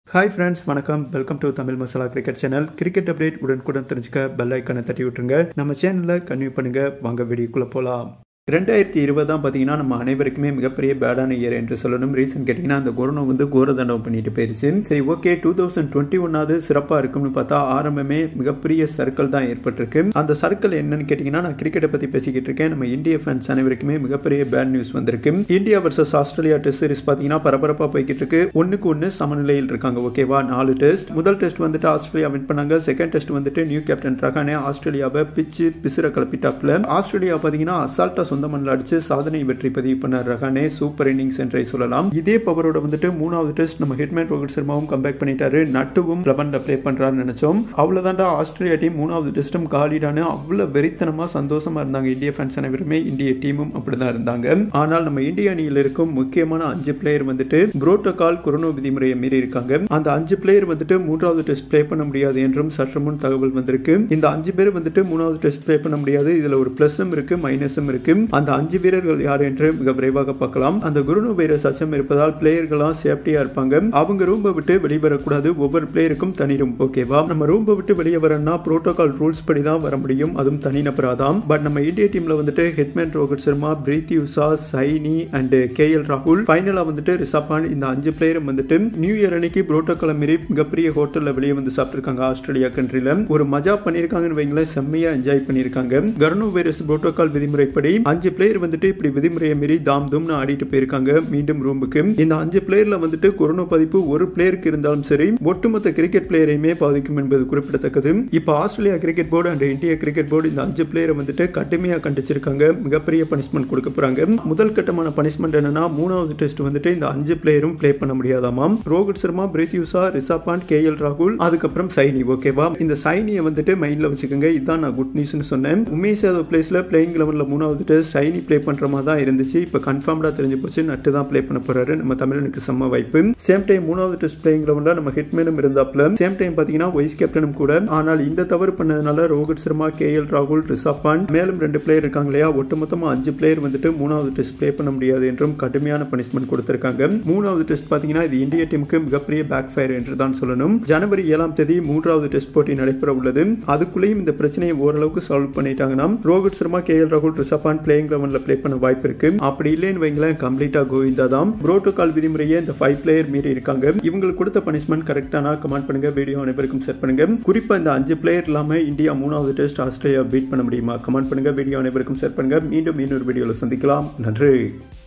hi friends வணக்கம் welcome to Tamil Masala cricket channel cricket update உடனுக்குடன் தெரிஞ்சுக்க பெல் ஐக்கனை தட்டி விட்டுருங்க நம்ம சேனலில் கன்வியூ பண்ணுங்க வாங்க வீடியோக்குள்ளே போகலாம் ரெண்டாயிரத்தி இருபதாம் பார்த்தீங்கன்னா நம்ம அனைவருக்குமே மிகப்பெரிய பேடான இயர் என்று சொல்லணும் ரீசன் கேட்டிங்கன்னா அந்த கொரோனா வந்து கோர தண்டனம் பண்ணிட்டு போயிருச்சு சரி ஓகே டூ தௌசண்ட் டுவெண்ட்டி ஒன்னாவது சிறப்பாக இருக்கும்னு பார்த்தா ஆரம்பமே மிகப்பெரிய சர்க்கிள் தான் ஏற்பட்டிருக்கு அந்த சர்க்கிள் என்னன்னு கேட்டிங்கன்னா நான் கிரிக்கெட்டை பற்றி பேசிக்கிட்டு இருக்கேன் நம்ம இந்திய ஃபேன்ஸ் அனைவருக்குமே மிகப்பெரிய பேட் நியூஸ் வந்திருக்கு India versus Australia test series பார்த்தீங்கன்னா பரபரப்பாக போய்கிட்டு இருக்கு ஒன்றுக்கு ஒன்று சமநிலையில் இருக்காங்க ஓகேவா நாலு டெஸ்ட் முதல் டெஸ்ட் வந்துட்டு ஆஸ்திரேலியா வின் பண்ணாங்க செகண்ட் டெஸ்ட் வந்துட்டு நியூ கேப்டன் ரகானே ஆஸ்திரேலியாவை பிச்சு பிசுற கிளப்பிட்டாப்ல ஆஸ்திரேலியா பார்த்தீங்கன்னா அசால்ட்டா சொந்த மண்ணில் அடிச்சு சாதனை வெற்றி பதிவு பண்ணார் ரகானே சூப்பர் இன்னிங்ஸ் என்றே சொல்லலாம் இதே பவரோட வந்துட்டு மூணாவது டெஸ்ட் நம்ம ஹிட்மேன் ரோஹித் சர்மாவும் கம்பேக் பண்ணிட்டாரு நட்டுவும் லெவன்ல ப்ளே பண்றாருன்னு நினைச்சோம் அவ்வளவுதான்டா ஆஸ்திரேலியா டீம் மூணாவது டெஸ்டும் காலிடான அவ்வளவு வெறித்தனமா சந்தோஷமா இருந்தாங்க இந்திய ஃபேன்ஸ் அனைவருமே இந்திய டீமும் அப்படிதான் இருந்தாங்க ஆனால் நம்ம இந்திய அணியில் இருக்கும் முக்கியமான அஞ்சு பிளேயர் வந்துட்டு புரோட்டோகால் கொரோனா விதிமுறையை மீறி இருக்காங்க அந்த அஞ்சு பிளேயர் வந்துட்டு மூன்றாவது டெஸ்ட் ப்ளே பண்ண முடியாது என்றும் சற்று முன் தகவல் வந்திருக்கு இந்த அஞ்சு பேர் வந்துட்டு மூணாவது டெஸ்ட் ப்ளே பண்ண முடியாது இதுல ஒரு பிளஸும் இருக்கு மைனஸும் இருக்கு அந்த அஞ்சு வீரர்கள் யார் என்று மிக விரைவாக பார்க்கலாம் அந்த குருனு வைரஸ் அச்சம் இருப்பதால் பிளேயர்கள்லாம் சேஃப்டியா இருப்பாங்க அவங்க ரூம்பை விட்டு வெளியே வரக்கூடாது ஒவ்வொரு பிளேயருக்கும் தனி ரூம் ஓகேவா நம்ம ரூம்பை விட்டு வெளியே வரணும்னா புரோட்டோகால் ரூல்ஸ் படி தான் வர முடியும் அதுவும் தனி நபராதான் பட் நம்ம இந்திய டீம்ல வந்துட்டு hitman Rohit Sharma Preethi Usha Saini and K L ராகுல் ஃபைனலா வந்துட்டு ரிஷப் பாண்ட் இந்த அஞ்சு பிளேயரும் வந்துட்டு நியூ இயர் அன்னைக்கு புரோட்டோகால் மீறி மிகப்பெரிய ஹோட்டல்ல வெளியே வந்து சாப்பிட்டுருக்காங்க ஆஸ்திரேலியா கண்ட்ரில ஒரு மஜா பண்ணிருக்காங்கன்னு வைங்களேன் செம்மையா என்ஜாய் பண்ணிருக்காங்க கர்னோ வைரஸ் புரோட்டோகால் விதிமுறைப்படி அஞ்சு பிளேயர் வந்துட்டு இப்படி விதிமுறையை மீறி தாம் தும்னு ஆடிட்டு போயிருக்காங்க மீண்டும் ரூமுக்கு இந்த அஞ்சு பிளேயர்ல வந்துட்டு கொரோனா பாதிப்பு ஒரு பிளேயருக்கு இருந்தாலும் சரி ஒட்டுமொத்த கிரிக்கெட் பிளேயரையுமே பாதிக்கும் என்பது குறிப்பிடத்தக்கது இப்போ ஆஸ்திரேலியா கிரிக்கெட் போர்டு அண்ட் இந்திய கிரிக்கெட் போர்டு இந்த அஞ்சு பிளேயரை வந்துட்டு கடுமையாக கண்டிச்சிருக்காங்க மிகப்பெரிய பனிஷ்மெண்ட் கொடுக்க போறாங்க முதல் கட்டமான பனிஷ்மெண்ட் என்னன்னா மூணாவது டெஸ்ட் வந்துட்டு இந்த அஞ்சு பிளேயரும் பிளே பண்ண முடியாதாமாம் ரோஹித் சர்மா பிரித்யூசா ரிஷப் பாண்ட் கே எல் ராகுல் அதுக்கப்புறம் சைனி ஓகேவா இந்த சைனியை வந்துட்டு மைண்ட்ல வச்சுக்கோங்க இதுதான் நான் குட் நியூஸ்னு சொன்னேன் உமேஷ் யாதவ் பிளேஸ்ல பிளேயிங் லெவன்ல மூணாவது டெஸ்ட் சைனி பிளே பண்ற மாதிரி தான் இருந்துச்சு இப்போ கன்ஃபார்ம்டா தெரிஞ்சு போச்சு நட்டு தான் பிளே பண்ண போறாரு நம்ம தமிழனுக்கு செம்ம வாய்ப்பு சேம் டைம் மூணாவது டெஸ்ட் பிளேயிங் லெவன்ல நம்ம ஹிட்மேனும் இருந்தாப்ல சேம் டைம் பாத்தீங்கன்னா வைஸ் கேப்டனும் கூட ஆனால் இந்த தவறு பண்ணதுனால ரோஹித் சர்மா கே எல் ராகுல் ரிஷப் பாண்ட் மேலும் ரெண்டு பிளேயர் இருக்காங்க இல்லையா ஒட்டுமொத்தமா அஞ்சு பிளேயர் வந்துட்டு மூணாவது டெஸ்ட் பிளே பண்ண முடியாது என்றும் கடுமையான பனிஷ்மெண்ட் கொடுத்திருக்காங்க மூணாவது டெஸ்ட் பாத்தீங்கன்னா இது இந்திய டீமுக்கு மிகப்பெரிய பேக் ஃபயர் என்று தான் சொல்லணும் ஜனவரி ஏழாம் தேதி மூன்றாவது டெஸ்ட் போட்டி நடைபெற உள்ளது அதுக்குள்ளேயும் இந்த பிரச்சனையை ஓரளவுக்கு சால்வ் பண்ணிட்டாங்கன்னா ரோஹித் சர்மா கே எல் ராகுல் ரிஷப் பாண்ட் பிளேயிங் லெவன்ல பிளே பண்ண வாய்ப்பு இருக்கு அப்படி இல்லைன்னு வைங்களேன் கம்ப்ளீட்டா கோவிந்தா தான் புரோட்டோகால் விதிமுறையை இந்த ஃபைவ் பிளேயர் மீறி இருக்காங்க இவங்களுக்கு கொடுத்த பனிஷ்மெண்ட் கரெக்டானா கமெண்ட் பண்ணுங்க வீடியோ அனைவருக்கும் ஷேர் பண்ணுங்க குறிப்பா இந்த அஞ்சு பிளேயர் இல்லாம இந்தியா மூணாவது டெஸ்ட் ஆஸ்திரேலியா பீட் பண்ண முடியுமா கமெண்ட் பண்ணுங்க வீடியோ அனைவருக்கும் ஷேர் பண்ணுங்க மீண்டும் இன்னொரு வீடியோல சந்திக்கலாம் நன்றி